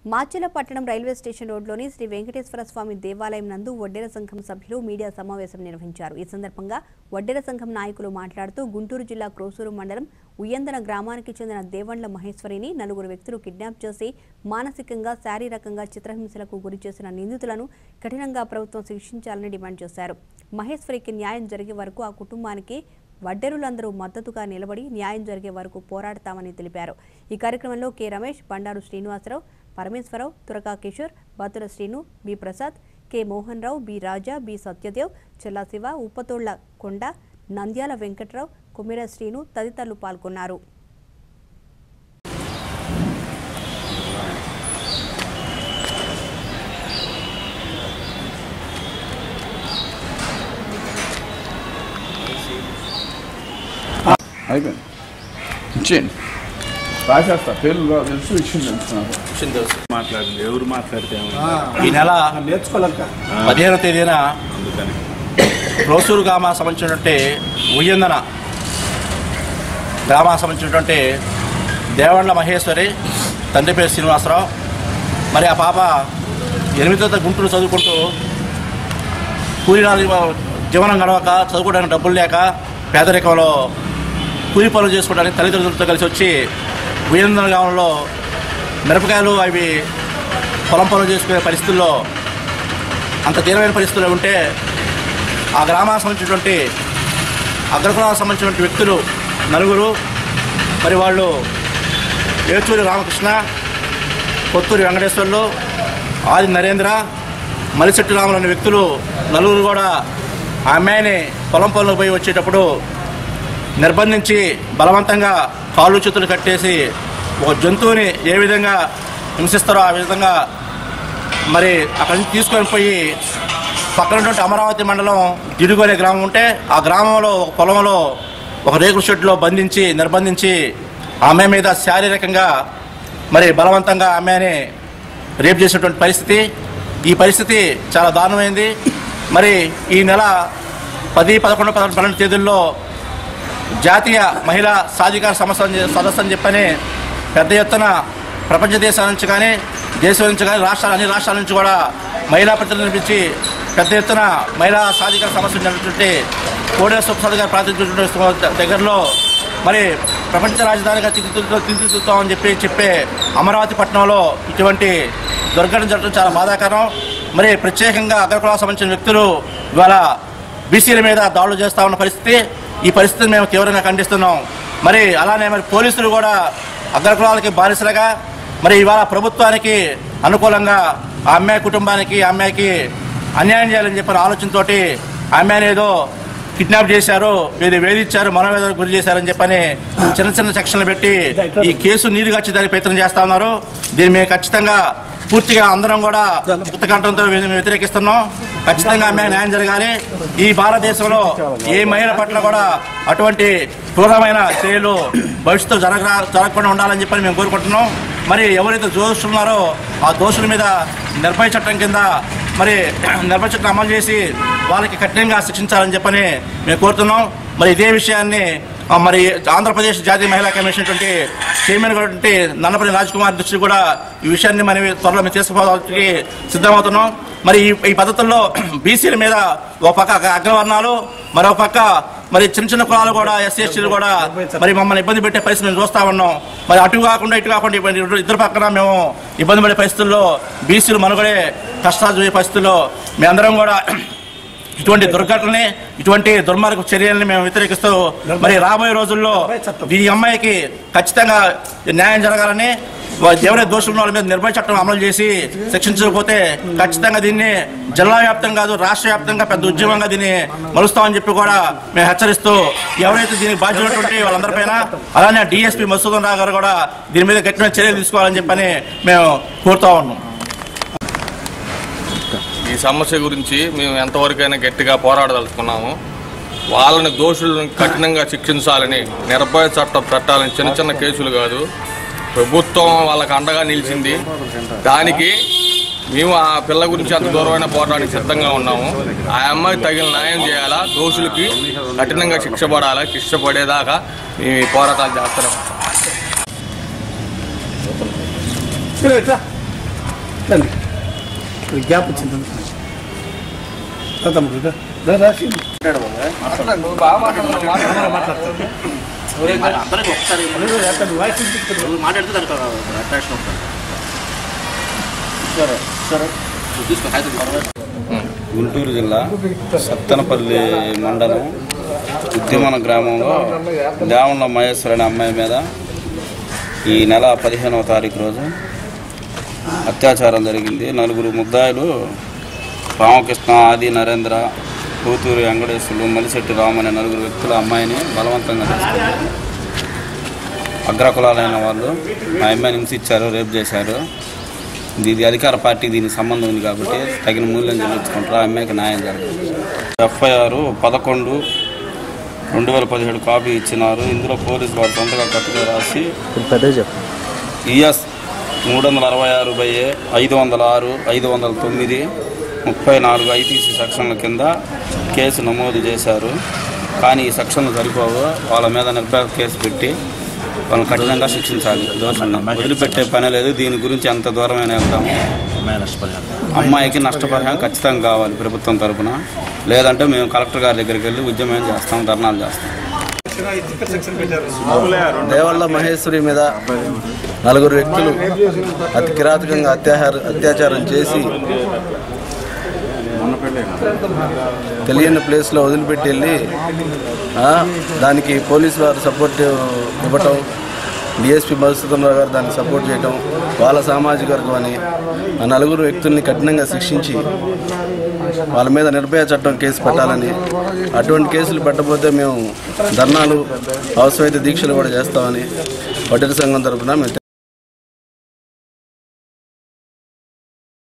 మాచెలపట్టణం railway station రోడ్లోని శ్రీ వెంకటేశ్వర స్వామి దేవాలయం నందు వడ్డెర సంఘం సభ్యులు మీడియా సమావేశం నిర్వహించారు ఈ సందర్భంగా వడ్డెర సంఘం నాయకులు మాట్లాడుతూ గుంటూరు జిల్లా క్రోసూరు మండలం ఉయ్యందన గ్రామానికి చెందిన దేవండ్ల మహేశ్వరిని నలుగురు వ్యక్తులు కిడ్నాప్ చేసి మానసికంగా శారీరకంగా చిత్రహింసలకు గురి చేసిన నిందితులను కఠినంగా ప్రభుత్వం శిక్షించాలని డిమాండ్ చేశారు మహేశ్వరికి న్యాయం జరిగే వరకు ఆ కుటుంబానికి వడ్డెరులందరూ మద్దతుగా నిలబడి న్యాయం జరిగే వరకు పోరాడతామని తెలిపారు ఈ కార్యక్రమంలో K Ramesh Bandaru Srinivasarao Parameswararao Turaka Kishore Batula Srinu B Prasad K Mohan Rao B Raja B Satyadev Chella Siva Uppatolla Konda Nandyala Venkatrao కుమిర Srinu తదితరులు పాల్గొన్నారు అయిపోయింది ఇచ్చేయండి రాసేస్తా పేర్లు రా- తెలుసు ఇచ్చింది తెలుసు నాకు విషయం తెలుసు మాట్లాడింది ఎవరు మాట్లాడితే ఏమన్నా? ఈ నెల నేర్చుకోలేక పదిహేనవ తేదీన అందుకని రోసూరు గ్రామా సంబంధించినటువంటి ఉయ్యందన గ్రామా సంబంధించినటువంటి దేవండ్ల మహేశ్వరి తండ్రి పేరు శ్రీనివాసరావు మరి ఆ పాప ఎనిమిదో తరగతి గుంటూరు చదువుకుంటూ కూలి నాలుగు జీవనం గడవక చదువుకోవడానికి డబ్బులు లేక పేదరికంలో కూలి పనులు చేసుకోవడానికి తల్లిదండ్రులతో కలిసి వచ్చి ఉయ్యందన గ్రామంలో మిరపకాయలు అవి పొలం పనులు చేసుకునే పరిస్థితుల్లో అంత తీవ్రమైన పరిస్థితుల్లో ఉంటే ఆ గ్రామానికి సంబంధించినటువంటి అగ్రకులాలకు సంబంధించినటువంటి వ్యక్తులు నలుగురు మరి వాళ్ళు ఏచూరి రామకృష్ణ కొత్తూరి వెంకటేశ్వర్లు ఆది నరేంద్ర మలిశెట్టి రాములు అనే వ్యక్తులు నలుగురు కూడా ఆ అమ్మాయిని పొలం పనులకు పోయి వచ్చేటప్పుడు నిర్బంధించి బలవంతంగా కాళ్ళు చేతులు కట్టేసి ఒక జంతువుని ఏ విధంగా హింసిస్తారో ఆ విధంగా మరి అక్కడి నుంచి తీసుకొని పోయి పక్కన ఉన్నటువంటి అమరావతి మండలం దిడుగు అనే గ్రామం ఉంటే ఆ గ్రామంలో ఒక పొలంలో ఒక రేకుల షెడ్లో బంధించి నిర్బంధించి ఆమె మీద శారీరకంగా మరి బలవంతంగా ఆమెని రేప్ చేసినటువంటి పరిస్థితి ఈ పరిస్థితి చాలా దారుణమైంది మరి ఈ నెల పది పదకొండు పదకొండు పన్నెండు తేదీల్లో జాతీయ మహిళా సాధికార సంస్థ అని- సదస్సు అని చెప్పని పెద్ద ఎత్తున ప్రపంచ దేశాల నుంచి కానీ దేశం నుంచి కానీ రాష్ట్రాల అన్ని రాష్ట్రాల నుంచి కూడా మహిళా ప్రతినిధులు పిలిచి పెద్ద ఎత్తున మహిళా సాధికార సమస్య ఉన్నటువంటి కోడేశ్వర ప్రసాద్ గారి ప్రాతినిధ్యం దగ్గరలో మరి ప్రపంచ రాజధానిగా తీర్చిదిద్దుతాం తీర్చిదిద్దుతామని చెప్పి చెప్పే అమరావతి పట్టణంలో ఇటువంటి దుర్ఘటన జరగడం చాలా బాధాకరం మరి ప్రత్యేకంగా అగ్రకులాలకు సంబంధించిన వ్యక్తులు ఇవాళ బీసీల మీద దాడులు చేస్తా ఉన్న పరిస్థితి ఈ పరిస్థితిని మేము తీవ్రంగా ఖండిస్తున్నాం మరి అలానే మరి పోలీసులు కూడా అగ్రకులాలకి బానిసలుగా మరి ఇవాళ ప్రభుత్వానికి అనుకూలంగా ఆ అమ్మాయి కుటుంబానికి ఆ అమ్మాయికి అన్యాయం చేయాలని చెప్పిన ఆలోచనతోటి ఆ అమ్మాయిని ఏదో కిడ్నాప్ చేశారు ఏదో వేధించారు మనోవేదనకు గురి చేశారని చెప్పని చిన్న చిన్న సెక్షన్లు పెట్టి ఈ కేసు నీరు దానికి ప్రయత్నం చేస్తా ఉన్నారు దీన్ని మేము ఖచ్చితంగా పూర్తిగా అందరం కూడా ఉత్తకంఠంతో మేము వ్యతిరేకిస్తున్నాం ఖచ్చితంగా ఆమె న్యాయం జరగాలి ఈ భారతదేశంలో ఏ మహిళ పట్ల కూడా అటువంటి క్రూరమైన చర్యలు భవిష్యత్తు జరగ జరగకుండా ఉండాలని చెప్పని మేము కోరుకుంటున్నాం మరి ఎవరైతే దోషులు ఉన్నారో ఆ దోషుల మీద నిర్భయ చట్టం కింద మరి నిర్భయ చట్టం అమలు చేసి వాళ్ళకి కఠినంగా శిక్షించాలని చెప్పని మేము కోరుతున్నాం మరి ఇదే విషయాన్ని ఆ, మరి ఆంధ్రప్రదేశ్ జాతీయ మహిళా కమిషన్ అటువంటి చైర్మన్ కాబట్టి నన్నపల్లి రాజ్ కుమార్ దృష్టి కూడా ఈ విషయాన్ని మనం త్వరలో మేము తీసుకుపోవడానికి సిద్ధమవుతున్నాం మరి ఈ ఈ పద్ధతుల్లో బీసీల మీద ఒక పక్క అగ్ర- అగ్రవర్ణాలు మరో పక్క మరి చిన్న చిన్న కులాలు కూడా ఎస్సీ ఎస్టీలు కూడా మరి మమ్మల్ని ఇబ్బంది పెట్టే పరిస్థితి మేము చూస్తా ఉన్నాం మరి అటు కాకుండా ఇటు కాకుండా ఇబ్బంది- ఇద్దరు పక్కన మేము ఇబ్బంది పడే పరిస్థితుల్లో బీసీలు మనుగడే కష్టాలు చూసే పరిస్థితుల్లో మేమందరం కూడా ఇటువంటి దుర్ఘటనని ఇటువంటి దుర్మార్గ చర్యల్ని మేము వ్యతిరేకిస్తూ మరి రాబోయే రోజుల్లో ఈ అమ్మాయికి ఖచ్చితంగా న్యాయం జరగాలని వా- ఎవరైతే దోషులు ఉన్న వాళ్ళ మీద నిర్భయ చట్టం అమలు చేసి శిక్షించకపోతే ఖచ్చితంగా దీన్ని జిల్లా వ్యాప్తంగా కాదు రాష్ట్ర వ్యాప్తంగా పెద్ద ఉద్యమంగా దీన్ని మలుస్తామని చెప్పి కూడా మేము హెచ్చరిస్తూ ఎవరైతే దీనికి బాధ్యులటువంటి వాళ్ళందరిపైన అలానే డిఎస్పీ మసూదన్ రావు గారు కూడా దీని మీద గట్టిన చర్యలు తీసుకోవాలని చెప్పని మేము కోరుతా ఉన్నాం ఈ సమస్య గురించి మేము ఎంతవరకైనా గట్టిగా పోరాడదలుచుకున్నాము వాళ్ళని దోషులను కఠినంగా శిక్షించాలని నిర్భయ చట్టం పెట్టాలని చిన్న చిన్న కేసులు కాదు ప్రభుత్వం వాళ్ళకి అండగా నిలిచింది దానికి మేము ఆ పిల్ల గురించి అంత దూరమైన పోరాటానికి సిద్ధంగా ఉన్నాము ఆ అమ్మాయి తగిన న్యాయం చేయాలా దోషులకి కఠినంగా శిక్ష పడాలా శిక్ష పడేదాకా మేము ఈ పోరాటాలు చేస్తున్నాం ఇట్లా, ఇట్లా. రండి ఇక్కడ గ్యాప్ వచ్చింది రా తమ్ముడు రా. రా, రా, శ్రీను. అందరికీ ఒకసారి అతను వాయిస్ వినిపిస్తుంది. మాట్లాడితే దానికి అట్రాక్షన్ వస్తుంది సరే సరే తీసుకో కాగితం త్వరగా. గుంటూరు జిల్లా సత్తనపల్లి మండలం ఉద్యమన గ్రామంలో దేవళ్ళ మహేశ్వరి అనే అమ్మాయి మీద ఈ నెల పదిహేనవ తారీఖు రోజు అత్యాచారం జరిగింది నలుగురు ముద్దాయిలు రామకృష్ణ ఆది నరేంద్ర కూతూరు వెంకటేశ్వరులు మలిశెట్టి రామ్ అనే నలుగురు వ్యక్తుల అమ్మాయిని బలవంతంగా తీసుకున్నారు అగ్రకులాలైన వాళ్ళు ఆ అమ్మాయిని హింసించారు రేపు చేశారు ఇది అధికార పార్టీ దీనికి సంబంధం ఉంది కాబట్టి తగిన మూల్యం చెల్లించుకుంటారు ఆ అమ్మాయికి న్యాయం జరగదు ఎఫ్ఐఆర్ పదకొండు రెండు వేల పదిహేడు కాపీ ఇచ్చినారు ఇందులో పోలీసులు వారి సొంతగా కట్టుగా రాసి ఈఎస్ మూడు వందల అరవై ఆరు బై ఏ, ఐదు వందల ఆరు ఐదు వందల తొమ్మిది ముప్పై నాలుగు ఐపీసీ సెక్షన్ల కింద కేసు నమోదు చేశారు కానీ ఈ సెక్షన్లు సరిపోవు వాళ్ళ మీద నిర్భయ కేసు పెట్టి వాళ్ళని కఠినంగా శిక్షించాలి దోషులను వదిలిపెట్టే పని లేదు దీని గురించి ఎంత దూరమైన వెళ్తాము అమ్మాయికి నష్టపరిహారం ఖచ్చితంగా కావాలి ప్రభుత్వం తరపున లేదంటే మేము కలెక్టర్ గారి దగ్గరికి వెళ్ళి ఉద్యమం చేస్తాం ధర్నాలు చేస్తాం దేవళ్ళ మహేశ్వరి మీద నలుగురు వ్యక్తులు అతి కిరాతకంగా అత్యాచార అత్యాచారం చేసి తెలియని ప్లేస్లో వదిలిపెట్టి వెళ్ళి ఆ, దానికి పోలీసు వారు సపోర్ట్ ఇవ్వటం డిఎస్పీ మధుసూదనరావు గారు దానికి సపోర్ట్ చేయటం వాళ్ళ సామాజిక వర్గం అని ఆ నలుగురు వ్యక్తుల్ని కఠినంగా శిక్షించి వాళ్ళ మీద నిర్భయ చట్టం కేసు పెట్టాలని అటువంటి కేసులు పెట్టకపోతే మేము ధర్నాలు అవసరమైతే దీక్షలు కూడా చేస్తామని వడ్డీల సంఘం తరపున మేము